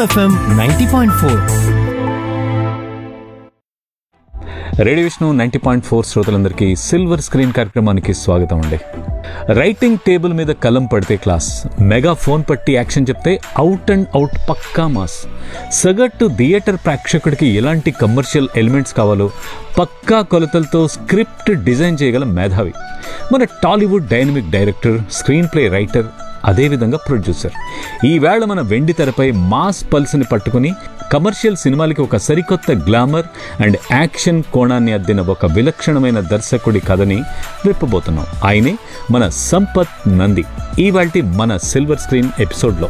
FM ninety point four radio Vishnu ninety point four శ్రోతలందరికీ silver screen కార్యక్రమానికి స్వాగతం అండి రైటింగ్ టేబుల్ మీద కలం పడితే క్లాస్ మెగా ఫోన్ పట్టి యాక్షన్ చెప్తే అవుట్ అండ్ అవుట్ పక్కా మాస్ సగటు థియేటర్ ప్రేక్షకుడికి ఎలాంటి కమర్షియల్ ఎలిమెంట్స్ కావాలో పక్కా కొలతలతో స్క్రిప్ట్ డిజైన్ చేయగల మేధావి మన Tollywood dynamic director screen play writer అదేవిధంగా ప్రొడ్యూసర్ ఈవేళ మన వెండి తెరపై మాస్ పల్స్ని పట్టుకుని కమర్షియల్ సినిమాలకి ఒక సరికొత్త గ్లామర్ అండ్ యాక్షన్ కోణాన్ని అద్దిన ఒక విలక్షణమైన దర్శకుడి కథని విప్పబోతున్నాం ఆయనే మన సంపత్ నంది ఈవాల్టి మన సిల్వర్ స్క్రీన్ ఎపిసోడ్లో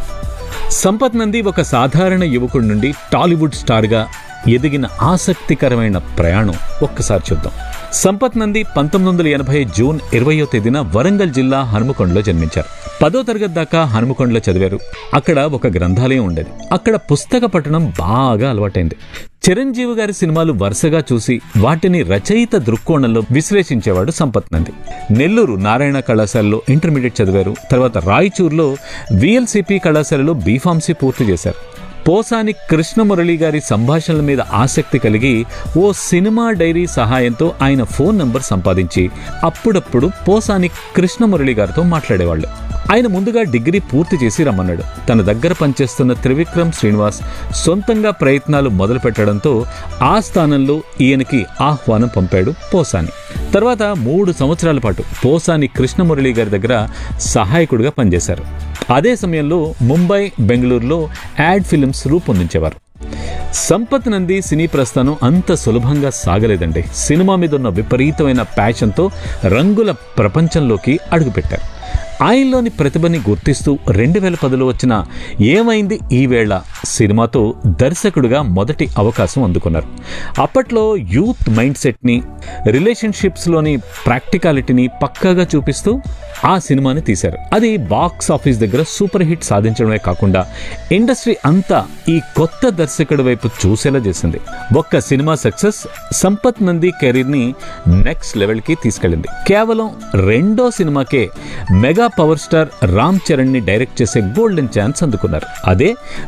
సంపత్ నంది ఒక సాధారణ యువకుడి నుండి టాలీవుడ్ స్టార్గా ఎదిగిన ఆసక్తికరమైన ప్రయాణం ఒక్కసారి చూద్దాం సంపత్ నంది పంతొమ్మిది వందల ఎనభై జూన్ ఇరవయో తేదీన వరంగల్ జిల్లా హనుమకొండలో జన్మించారు పదో తరగతి దాకా హనుమకొండలో చదివారు అక్కడ ఒక గ్రంథాలయం ఉండేది అక్కడ పుస్తక పఠనం బాగా అలవాటైంది చిరంజీవి గారి సినిమాలు వరుసగా చూసి వాటిని రచయిత దృక్కోణంలో విశ్లేషించేవాడు సంపత్ నంది నెల్లూరు నారాయణ కళాశాలలో ఇంటర్మీడియట్ చదివారు తర్వాత రాయచూర్లో విఎల్సిపి కళాశాలలో బీఫార్మసీ పూర్తి చేశారు పోసాని కృష్ణమురళి గారి సంభాషణల మీద ఆసక్తి కలిగి ఓ సినిమా డైరీ సహాయంతో ఆయన ఫోన్ నంబర్ సంపాదించి అప్పుడప్పుడు పోసాని కృష్ణమురళి గారితో మాట్లాడేవాళ్ళు ఆయన ముందుగా డిగ్రీ పూర్తి చేసి రమ్మన్నాడు తన దగ్గర పనిచేస్తున్న త్రివిక్రమ్ శ్రీనివాస్ సొంతంగా ప్రయత్నాలు మొదలు పెట్టడంతో ఆ స్థానంలో ఈయనకి ఆహ్వానం పంపాడు పోసాని తర్వాత మూడు సంవత్సరాల పాటు పోసాని కృష్ణమురళి గారి దగ్గర సహాయకుడిగా పనిచేశారు అదే సమయంలో ముంబై బెంగళూరులో యాడ్ ఫిల్మ్స్ రూపొందించేవారు సంపత్ నంది సినీ ప్రస్థానం అంత సులభంగా సాగలేదండి సినిమా మీద ఉన్న విపరీతమైన ప్యాషన్తో రంగుల ప్రపంచంలోకి అడుగుపెట్టారు ఆయనలోని ప్రతిభని గుర్తిస్తూ రెండు వేల పదిలో వచ్చిన ఏమైంది ఈ వేళ సినిమాతో దర్శకుడిగా మొదటి అవకాశం అందుకున్నారు అప్పట్లో యూత్ మైండ్ సెట్ని రిలేషన్షిప్స్లోని ప్రాక్టికాలిటీని పక్కాగా చూపిస్తూ ఆ సినిమాని తీశారు అది బాక్స్ ఆఫీస్ దగ్గర సూపర్ హిట్ సాధించడమే కాకుండా ఇండస్ట్రీ అంతా ఈ కొత్త దర్శకుడి వైపు చూసేలా చేసింది ఒక్క సినిమా సక్సెస్ సంపత్ నంది కెరీర్ని నెక్స్ట్ లెవెల్కి తీసుకెళ్ళింది కేవలం రెండో సినిమాకే mega power star Ram Charan ని డైరెక్ట్ చేసే గోల్డెన్ ఛాన్స్ అందుకున్నారు అదే